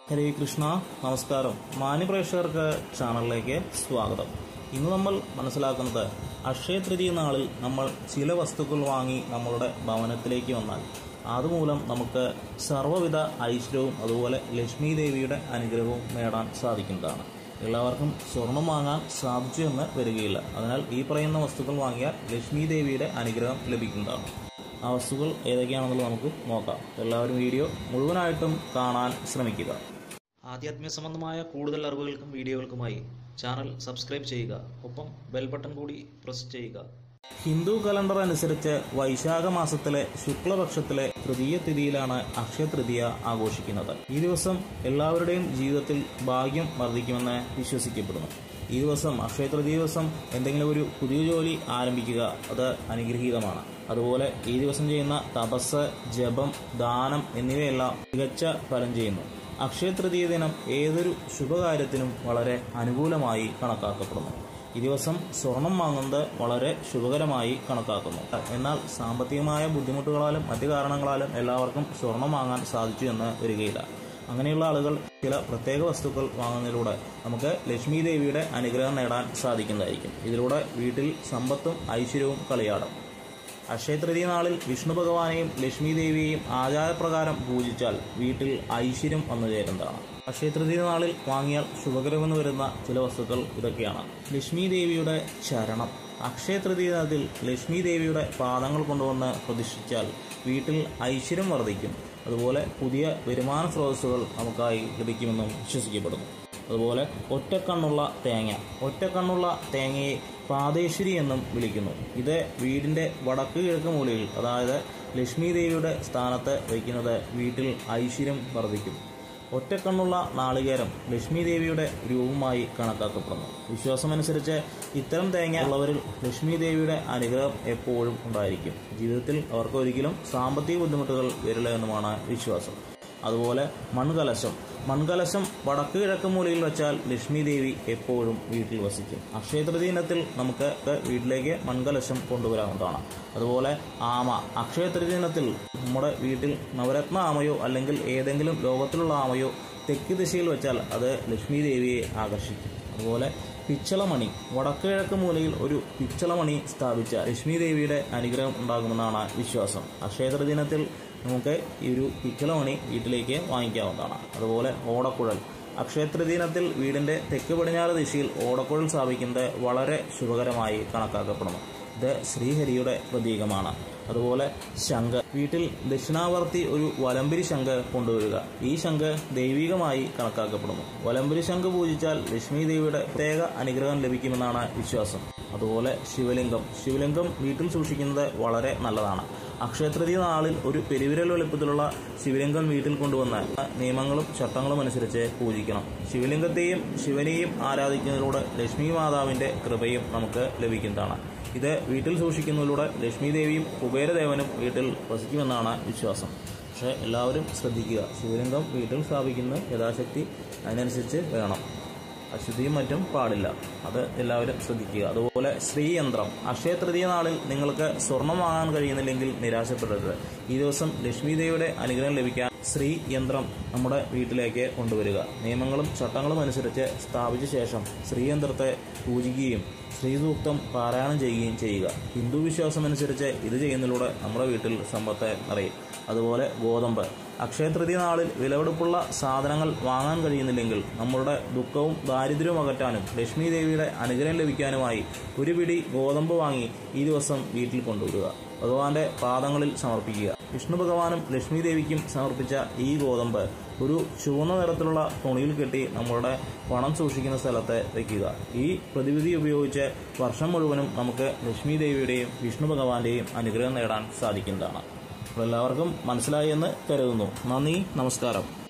ഹരേ കൃഷ്ണ നമസ്കാരം മാന്യപ്രേക്ഷകർക്ക് ചാനലിലേക്ക് സ്വാഗതം ഇന്ന് നമ്മൾ മനസ്സിലാക്കുന്നത് അക്ഷയ തൃതീയ നാളിൽ നമ്മൾ ചില വസ്തുക്കൾ വാങ്ങി നമ്മളുടെ ഭവനത്തിലേക്ക് വന്നാൽ അതുമൂലം നമുക്ക് സർവ്വവിധ ഐശ്വര്യവും അതുപോലെ ലക്ഷ്മി ദേവിയുടെ അനുഗ്രഹവും നേടാൻ സാധിക്കുന്നതാണ് എല്ലാവർക്കും സ്വർണം വാങ്ങാൻ സാധിച്ചു എന്ന് വരികയില്ല അതിനാൽ ഈ പറയുന്ന വസ്തുക്കൾ വാങ്ങിയാൽ ലക്ഷ്മി ദേവിയുടെ അനുഗ്രഹം ലഭിക്കുന്നതാണ് ആ വസ്തുക്കൾ ഏതൊക്കെയാണെന്നുള്ളത് നമുക്ക് നോക്കാം എല്ലാവരും വീഡിയോ മുഴുവനായിട്ടും കാണാൻ ശ്രമിക്കുക ആധ്യാത്മിക സംബന്ധമായ കൂടുതൽ അറിവുകൾക്കും വീഡിയോകൾക്കുമായി ചാനൽ സബ്സ്ക്രൈബ് ചെയ്യുക ഒപ്പം ബെൽ ബട്ടൺ കൂടി പ്രസ് ചെയ്യുക ഹിന്ദു കലണ്ടർ അനുസരിച്ച് വൈശാഖ മാസത്തിലെ ശുക്ലപക്ഷത്തിലെ തൃതീയ തിഥിയിലാണ് അക്ഷയ തൃതീയ ആഘോഷിക്കുന്നത് ഈ ദിവസം എല്ലാവരുടെയും ജീവിതത്തിൽ ഭാഗ്യം വർദ്ധിക്കുമെന്ന് വിശ്വസിക്കപ്പെടുന്നു ഈ ദിവസം അക്ഷയ തൃതീയ ദിവസം എന്തെങ്കിലും ഒരു പുതിയ ജോലി ആരംഭിക്കുക അത് അനുഗ്രഹീതമാണ് അതുപോലെ ഈ ദിവസം ചെയ്യുന്ന തപസ് ജപം ദാനം എന്നിവയെല്ലാം മികച്ച ഫലം ചെയ്യുന്നു അക്ഷയ തൃതീയ ദിനം ഏതൊരു ശുഭകാര്യത്തിനും വളരെ അനുകൂലമായി കണക്കാക്കപ്പെടുന്നു ഈ ദിവസം സ്വർണം വാങ്ങുന്നത് വളരെ ശുഭകരമായി കണക്കാക്കുന്നു എന്നാൽ സാമ്പത്തികമായ ബുദ്ധിമുട്ടുകളാലും മറ്റു കാരണങ്ങളാലും എല്ലാവർക്കും സ്വർണം വാങ്ങാൻ സാധിച്ചു എന്ന് വരികയില്ല അങ്ങനെയുള്ള ആളുകൾ ചില പ്രത്യേക വസ്തുക്കൾ വാങ്ങുന്നതിലൂടെ നമുക്ക് ലക്ഷ്മി ദേവിയുടെ അനുഗ്രഹം നേടാൻ സാധിക്കുന്നതായിരിക്കും ഇതിലൂടെ വീട്ടിൽ സമ്പത്തും ഐശ്വര്യവും കളിയാടും അക്ഷയതൃതീയ നാളിൽ വിഷ്ണു ഭഗവാനെയും ലക്ഷ്മി ദേവിയെയും ആചാരപ്രകാരം പൂജിച്ചാൽ വീട്ടിൽ ഐശ്വര്യം വന്നു ചേരുന്നതാണ് അക്ഷയതൃതീയ നാളിൽ വാങ്ങിയാൽ ശുഭകരമെന്ന് വരുന്ന ചില വസ്തുക്കൾ ഇതൊക്കെയാണ് ലക്ഷ്മി ദേവിയുടെ ചരണം അക്ഷയതൃതീയ ദിനത്തിൽ ലക്ഷ്മി ദേവിയുടെ പാദങ്ങൾ കൊണ്ടുവന്ന് പ്രതിഷ്ഠിച്ചാൽ വീട്ടിൽ ഐശ്വര്യം വർദ്ധിക്കും അതുപോലെ പുതിയ വരുമാന സ്രോതസ്സുകൾ നമുക്കായി ലഭിക്കുമെന്നും വിശ്വസിക്കപ്പെടുന്നു അതുപോലെ ഒറ്റക്കണ്ണുള്ള തേങ്ങ ഒറ്റക്കണ്ണുള്ള തേങ്ങയെ പാതേശ്വരി എന്നും വിളിക്കുന്നു ഇത് വീടിന്റെ വടക്ക് കിഴക്ക് മൂലയിൽ അതായത് ലക്ഷ്മി ദേവിയുടെ സ്ഥാനത്ത് വയ്ക്കുന്നത് വീട്ടിൽ ഐശ്വര്യം വർദ്ധിക്കും ഒറ്റക്കണ്ണുള്ള നാളികേരം ലക്ഷ്മി ദേവിയുടെ രൂപമായി കണക്കാക്കപ്പെടുന്നു വിശ്വാസമനുസരിച്ച് ഇത്തരം തേങ്ങ ഉള്ളവരിൽ ലക്ഷ്മി ദേവിയുടെ അനുഗ്രഹം എപ്പോഴും ഉണ്ടായിരിക്കും ജീവിതത്തിൽ അവർക്ക് ഒരിക്കലും സാമ്പത്തിക ബുദ്ധിമുട്ടുകൾ വരില്ല എന്നുമാണ് വിശ്വാസം അതുപോലെ മൺകലശം മൺകലശം വടക്ക് കിഴക്ക് മൂലയിൽ വെച്ചാൽ ലക്ഷ്മി ദേവി എപ്പോഴും വീട്ടിൽ വസിക്കും അക്ഷയ തൃതീയത്തിൽ നമുക്ക് വീട്ടിലേക്ക് മൺകലശം കൊണ്ടുവരാവുന്നതാണ് അതുപോലെ ആമ അക്ഷയ തൃതീയത്തിൽ നമ്മുടെ വീട്ടിൽ നവരത്ന ആമയോ അല്ലെങ്കിൽ ഏതെങ്കിലും ലോകത്തിലുള്ള ആമയോ തെക്ക് ദിശയിൽ വെച്ചാൽ അത് ലക്ഷ്മി ദേവിയെ ആകർഷിക്കും അതുപോലെ പിച്ചളമണി വടക്ക് കിഴക്ക് മൂലയിൽ ഒരു പിച്ചളമണി സ്ഥാപിച്ച ലക്ഷ്മി ദേവിയുടെ അനുഗ്രഹം ഉണ്ടാകുമെന്നാണ് വിശ്വാസം അക്ഷയ ദിനത്തിൽ നമുക്ക് ഈ ഒരു പിച്ചളമണി വീട്ടിലേക്ക് വാങ്ങിക്കാവുന്നതാണ് അതുപോലെ ഓടക്കുഴൽ അക്ഷയതൃതീനത്തിൽ വീടിന്റെ തെക്ക് പടിഞ്ഞാറ് ദിശയിൽ ഓടക്കുഴൽ സ്ഥാപിക്കുന്നത് വളരെ ശുഭകരമായി കണക്കാക്കപ്പെടുന്നു ഇത് ശ്രീഹരിയുടെ പ്രതീകമാണ് അതുപോലെ ശംഖ് വീട്ടിൽ ദക്ഷിണാവർത്തി ഒരു വലംബരി ശംഖ് കൊണ്ടുവരിക ഈ ശംഖ് ദൈവികമായി കണക്കാക്കപ്പെടുന്നു വലംബരി ശംഖ് പൂജിച്ചാൽ ലക്ഷ്മി ദേവിയുടെ പ്രത്യേക അനുഗ്രഹം ലഭിക്കുമെന്നാണ് വിശ്വാസം അതുപോലെ ശിവലിംഗം ശിവലിംഗം വീട്ടിൽ സൂക്ഷിക്കുന്നത് വളരെ നല്ലതാണ് അക്ഷയതൃതീയ നാളിൽ ഒരു പെരുവിരൽ വലുപ്പത്തിലുള്ള ശിവലിംഗം വീട്ടിൽ കൊണ്ടുവന്ന് നിയമങ്ങളും ചട്ടങ്ങളും അനുസരിച്ച് പൂജിക്കണം ശിവലിംഗത്തെയും ശിവനെയും ആരാധിക്കുന്നതിലൂടെ ലക്ഷ്മി മാതാവിന്റെ കൃപയും നമുക്ക് ലഭിക്കുന്നതാണ് ഇത് വീട്ടിൽ സൂക്ഷിക്കുന്നതിലൂടെ ലക്ഷ്മി ദേവിയും കുബേരദേവനും വീട്ടിൽ വസിക്കുമെന്നാണ് വിശ്വാസം പക്ഷേ എല്ലാവരും ശ്രദ്ധിക്കുക ശിവലിംഗം വീട്ടിൽ സ്ഥാപിക്കുന്നത് യഥാശക്തി അതിനനുസരിച്ച് വേണം അശുദ്ധിയും മറ്റും പാടില്ല അത് എല്ലാവരും ശ്രദ്ധിക്കുക അതുപോലെ ശ്രീയന്ത്രം അക്ഷയ തൃതീയ നാളിൽ നിങ്ങൾക്ക് സ്വർണം വാങ്ങാൻ കഴിയുന്നില്ലെങ്കിൽ നിരാശപ്പെടരുത് ഈ ദിവസം ലക്ഷ്മി ദേവിയുടെ അനുഗ്രഹം ലഭിക്കാൻ ശ്രീ യന്ത്രം നമ്മുടെ വീട്ടിലേക്ക് കൊണ്ടുവരിക നിയമങ്ങളും ചട്ടങ്ങളും അനുസരിച്ച് സ്ഥാപിച്ച ശേഷം ശ്രീയന്ത്രത്തെ പൂജിക്കുകയും ശ്രീസൂക്തം പാരായണം ചെയ്യുകയും ചെയ്യുക ഹിന്ദു വിശ്വാസമനുസരിച്ച് ഇത് ചെയ്യുന്നതിലൂടെ നമ്മുടെ വീട്ടിൽ സമ്പത്ത് നിറയും അതുപോലെ ഗോതമ്പ് അക്ഷയതൃതീയ നാളിൽ വിലപിടിപ്പുള്ള സാധനങ്ങൾ വാങ്ങാൻ കഴിയുന്നില്ലെങ്കിൽ നമ്മളുടെ ദുഃഖവും ദാരിദ്ര്യവും അകറ്റാനും ലക്ഷ്മി ദേവിയുടെ അനുഗ്രഹം ലഭിക്കാനുമായി ഒരു പിടി ഗോതമ്പ് വാങ്ങി ഈ ദിവസം വീട്ടിൽ കൊണ്ടുവരിക ഭഗവാന്റെ പാദങ്ങളിൽ സമർപ്പിക്കുക വിഷ്ണു ഭഗവാനും ലക്ഷ്മി ദേവിക്കും സമർപ്പിച്ച ഈ ഗോതമ്പ് ഒരു ചുവന്ന നിറത്തിലുള്ള തുണിയിൽ കെട്ടി നമ്മളുടെ പണം സൂക്ഷിക്കുന്ന സ്ഥലത്ത് വയ്ക്കുക ഈ പ്രതിവിധി ഉപയോഗിച്ച് വർഷം മുഴുവനും നമുക്ക് ലക്ഷ്മി ദേവിയുടെയും വിഷ്ണു ഭഗവാന്റെയും അനുഗ്രഹം നേടാൻ സാധിക്കുന്നതാണ് അപ്പോൾ എല്ലാവർക്കും മനസ്സിലായി എന്ന് കരുതുന്നു നന്ദി നമസ്കാരം